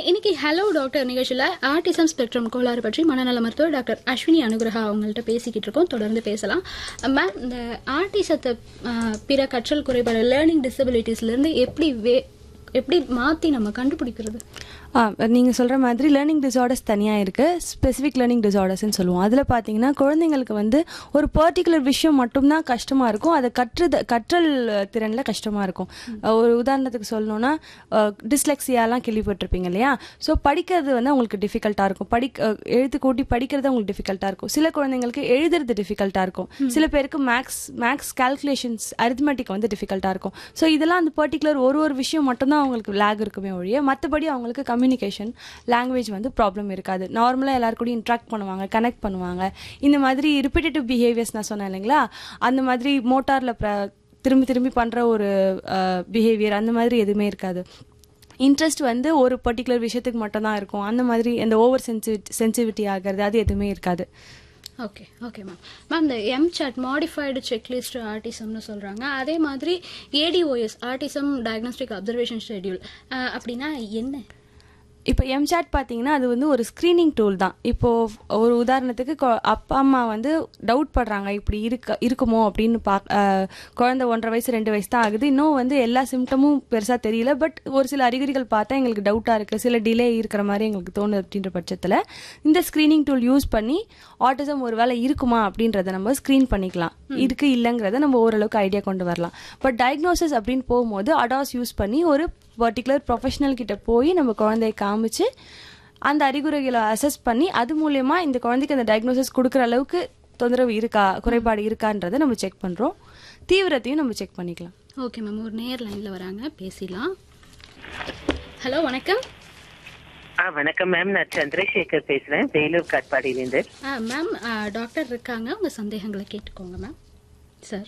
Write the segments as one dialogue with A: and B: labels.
A: இன்னைக்கு hello doctor நிகழ்ச்சியில் autism spectrum கோளாறு பற்றி மனநல மருத்துவர் டாக்டர் அஸ்வினி அனுகிரகா அவங்கள்ட்ட பேசிக்கிட்டு இருக்கோம் தொடர்ந்து பேசலாம் மேம் இந்த ஆர்டிசத்தை அஹ், பிற கற்றல் குறைபாடு லேர்னிங் டிசபிலிட்டிஸ்லேருந்து எப்படி வே எப்படி மாற்றி நம்ம கண்டுபிடிக்கிறது
B: ஆ நீங்கள் சொல்கிற மாதிரி லேர்னிங் டிசார்டர்ஸ் தனியாக இருக்குது ஸ்பெசிஃபிக் லேர்னிங் டிசார்டர்ஸ்னு சொல்லுவோம் அதில் பார்த்தீங்கன்னா குழந்தைங்களுக்கு வந்து ஒரு பர்டிகுலர் விஷயம் மட்டும்தான் கஷ்டமாக இருக்கும் அதை கற்றுத கற்றல் திறனில் கஷ்டமாக இருக்கும் ஒரு உதாரணத்துக்கு சொல்லணும்னா டிஸ்லெக்ஸியாலாம் கேள்விப்பட்டிருப்பீங்க இல்லையா ஸோ படிக்கிறது வந்து அவங்களுக்கு டிஃபிகல்ட்டாக இருக்கும் படிக்க எழுத்து கூட்டி படிக்கிறது அவங்களுக்கு டிஃபிகல்ட்டாக இருக்கும் சில குழந்தைங்களுக்கு எழுதுறது டிஃபிகல்ட்டாக இருக்கும் சில பேருக்கு மேக்ஸ் மேக்ஸ் கால்குலேஷன்ஸ் அரித்மெட்டிக் வந்து டிஃபிகல்ட்டாக இருக்கும் ஸோ இதெல்லாம் அந்த பர்டிகுலர் ஒரு ஒரு விஷயம் மட்டும்தான் அவங்களுக்கு லேக் இருக்குமே ஒழிய மற்றபடி அவங்களுக்கு கம்யூனிகேஷன் லாங்குவேஜ் வந்து ப்ராப்ளம் இருக்காது நார்மலாக எல்லாரும் கூட இன்ட்ராக்ட் பண்ணுவாங்க கனெக்ட் பண்ணுவாங்க இந்த மாதிரி ரிப்பீட்டேட்டிவ் பிஹேவியர்ஸ் நான் சொன்னேன் இல்லைங்களா அந்த மாதிரி மோட்டாரில் திரும்பி திரும்பி பண்ணுற ஒரு பிஹேவியர் அந்த மாதிரி எதுவுமே இருக்காது இன்ட்ரெஸ்ட் வந்து ஒரு பர்டிகுலர் விஷயத்துக்கு மட்டும்தான் இருக்கும் அந்த மாதிரி அந்த ஓவர் சென்சிவி சென்சிவிட்டி ஆகிறது அது எதுவுமே இருக்காது
A: ஓகே ஓகே மேம் மேம் இந்த எம்சாட் மாடிஃபைடு செக்லிஸ்ட் ஆர்டிசம்னு சொல்கிறாங்க அதே மாதிரி ADOS autism diagnostic observation schedule அப்படின்னா என்ன
B: இப்போ எம்சாட் பார்த்தீங்கன்னா அது வந்து ஒரு ஸ்க்ரீனிங் டூல் தான் இப்போ ஒரு உதாரணத்துக்கு கொ- அப்பா அம்மா வந்து டவுட் படுறாங்க இப்படி இருக்க இருக்குமோ அப்படின்னு பா அஹ், குழந்தை ஒன்றரை வயசு ரெண்டு வயசு தான் ஆகுது இன்னும் வந்து எல்லா சிம்டமும் பெருசாக தெரியல பட் ஒரு சில அறிகுறிகள் பார்த்தா எங்களுக்கு டவுட்டாக இருக்குது சில டிலே இருக்கிற மாதிரி எங்களுக்கு தோணுது அப்படின்ற பட்சத்தில் இந்த ஸ்க்ரீனிங் டூல் யூஸ் பண்ணி ஆட்டிசம் ஒரு வேளை இருக்குமா அப்படின்றத நம்ம ஸ்க்ரீன் பண்ணிக்கலாம் இருக்கு இல்லைங்கிறத நம்ம ஓரளவுக்கு ஐடியா கொண்டு வரலாம் பட் டயக்னோசிஸ் அப்படின்னு போகும்போது அடாஸ் யூஸ் பண்ணி ஒரு பர்டிகுலர் ப்ரொஃபஷனல் கிட்ட போய் நம்ம குழந்தைய காமிச்சு அந்த அறிகுறிகளை அசஸ் பண்ணி அது மூலயமா இந்த குழந்தைக்கு அந்த டயக்னோசிஸ் கொடுக்குற அளவுக்கு தொந்தரவு இருக்கா குறைபாடு இருக்கான்றதை நம்ம செக் பண்ணுறோம் தீவிரத்தையும் நம்ம செக் பண்ணிக்கலாம்
A: ஓகே மேம் ஒரு நேர் லைனில் வராங்க பேசிடலாம் ஹலோ வணக்கம்
C: ஆ வணக்கம் மேம் நான் சந்திரசேகர் பேசுறேன் வேலூர் காட்பாடியிலேருந்து
A: ஆ மேம் டாக்டர் இருக்காங்க உங்கள் சந்தேகங்களை கேட்டுக்கோங்க மேம் சார்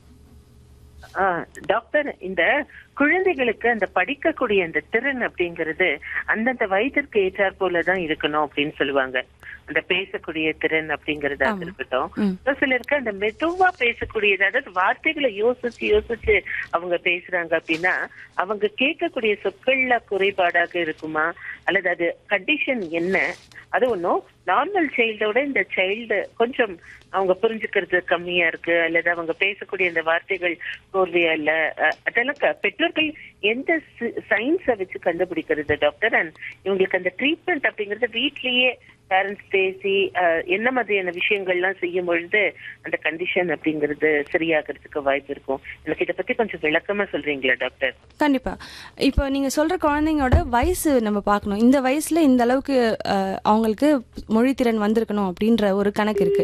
C: ஆ, டாக்டர் இந்த குழந்தைகளுக்கு அந்த படிக்கக்கூடிய அந்த திறன் அப்படிங்கிறது அந்தந்த வயதிற்கு ஏற்றாற் போலதான் இருக்கணும் அப்படின்னு சொல்லுவாங்க அந்த பேசக்கூடிய திறன் அப்படிங்கறதாக இருக்கட்டும்
B: ம்.
C: ஒரு சிலருக்கு அந்த மெதுவா பேசக்கூடியது அதாவது வார்த்தைகளை யோசிச்சு யோசிச்சு அவங்க பேசுறாங்க அப்படின்னா அவங்க கேட்கக்கூடிய சொற்கள்ல குறைபாடாக இருக்குமா அல்லது அது கண்டிஷன் என்ன அது ஒன்றும் நார்மல் சைல்டோட இந்த சைல்டு கொஞ்சம் அவங்க புரிஞ்சுக்கிறது கம்மியா இருக்கு அல்லது அவங்க பேசக்கூடிய அந்த வார்த்தைகள் கோர்வையா இல்ல அஹ், அதெல்லாம் க- பெற்றோர்கள் எந்த சயின்ஸை வச்சு கண்டுபிடிக்கிறது டாக்டர் அண்ட் இவங்களுக்கு அந்த ட்ரீட்மெண்ட் அப்படிங்கறது வீட்லயே பேரண்ட்ஸ் பேசி அஹ், என்ன மாதிரியான விஷயங்கள்லாம் செய்யும் பொழுது அந்த கண்டிஷன் அப்படிங்கிறது சரியாகிறதுக்கு வாய்ப்பு இருக்கும் எனக்கு இதை பத்தி கொஞ்சம் விளக்கமா சொல்றீங்களா டாக்டர்
B: கண்டிப்பா இப்போ நீங்க சொல்ற குழந்தைங்களோட வயசு நம்ம பார்க்கணும் இந்த வயசுல இந்த அளவுக்கு அஹ், அவங்களுக்கு மொழித்திறன் வந்திருக்கணும் அப்படின்ற ஒரு கணக்கு இருக்கு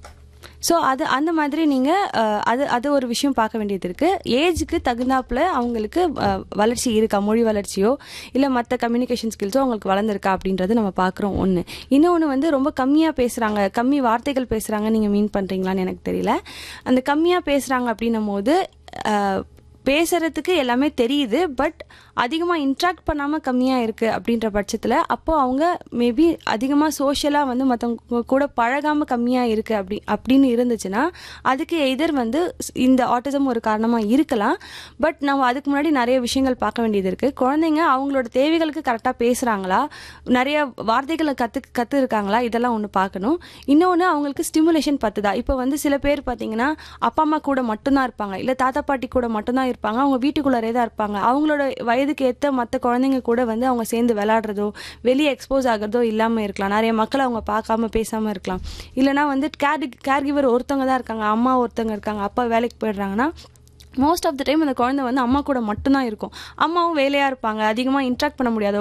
B: ஸோ அது அந்த மாதிரி நீங்கள் அது அது ஒரு விஷயம் பார்க்க வேண்டியது இருக்குது ஏஜுக்கு தகுந்தாப்புல அவங்களுக்கு அஹ், வளர்ச்சி இருக்கா மொழி வளர்ச்சியோ இல்லை மற்ற கம்யூனிகேஷன் ஸ்கில்ஸோ அவங்களுக்கு வளர்ந்துருக்கா அப்படின்றது நம்ம பார்க்குறோம் ஒன்று இன்னொன்று வந்து ரொம்ப கம்மியாக பேசுகிறாங்க கம்மி வார்த்தைகள் பேசுகிறாங்க நீங்கள் மீன் பண்ணுறீங்களான்னு எனக்கு தெரியல அந்த கம்மியாக பேசுகிறாங்க அப்படின்னும் போது அஹ், பேசுறதுக்கு எல்லாமே தெரியுது பட் அதிகமாக இன்ட்ராக்ட் பண்ணாமல் கம்மியாக இருக்குது அப்படின்ற பட்சத்தில் அப்போ அவங்க மேபி அதிகமாக சோஷியலாக வந்து மற்றவங்க கூட பழகாமல் கம்மியாக இருக்குது அப்படி அப்படின்னு இருந்துச்சுன்னா அதுக்கு எதிர் வந்து ஸ்- இந்த ஆட்டிசம் ஒரு காரணமாக இருக்கலாம் பட் நம்ம அதுக்கு முன்னாடி நிறைய விஷயங்கள் பார்க்க வேண்டியது இருக்குது குழந்தைங்க அவங்களோட தேவைகளுக்கு கரெக்டாக பேசுகிறாங்களா நிறைய வார்த்தைகளை கற்று கற்று இருக்காங்களா இதெல்லாம் ஒன்று பார்க்கணும் இன்னொன்று அவங்களுக்கு ஸ்டிமுலேஷன் பத்துதா இப்போ வந்து சில பேர் பார்த்தீங்கன்னா அப்பா அம்மா கூட மட்டும்தான் இருப்பாங்க இல்லை தாத்தா பாட்டி கூட மட்டும்தான் இருப்பாங்க அவங்க வீட்டுக்குள்ளாரே தான் இருப்பாங்க அவங்களோட வயதுக்கு ஏற்ற மற்ற குழந்தைங்க கூட வந்து அவங்க சேர்ந்து விளையாடுறதோ வெளியே எக்ஸ்போஸ் ஆகிறதோ இல்லாமல் இருக்கலாம் நிறைய மக்களை அவங்க பார்க்காம பேசாமல் இருக்கலாம் இல்லைனா வந்து கேர் கேர் கிவர் ஒருத்தவங்க தான் இருக்காங்க அம்மா ஒருத்தவங்க இருக்காங்க அப்பா வேலைக்கு போயிடுறாங்கன்னா மோஸ்ட் ஆஃப் த டைம் அந்த குழந்தை வந்து அம்மா கூட மட்டும்தான் இருக்கும் அம்மாவும் வேலையாக இருப்பாங்க அதிகமாக இன்ட்ராக்ட் பண்ண முடியாது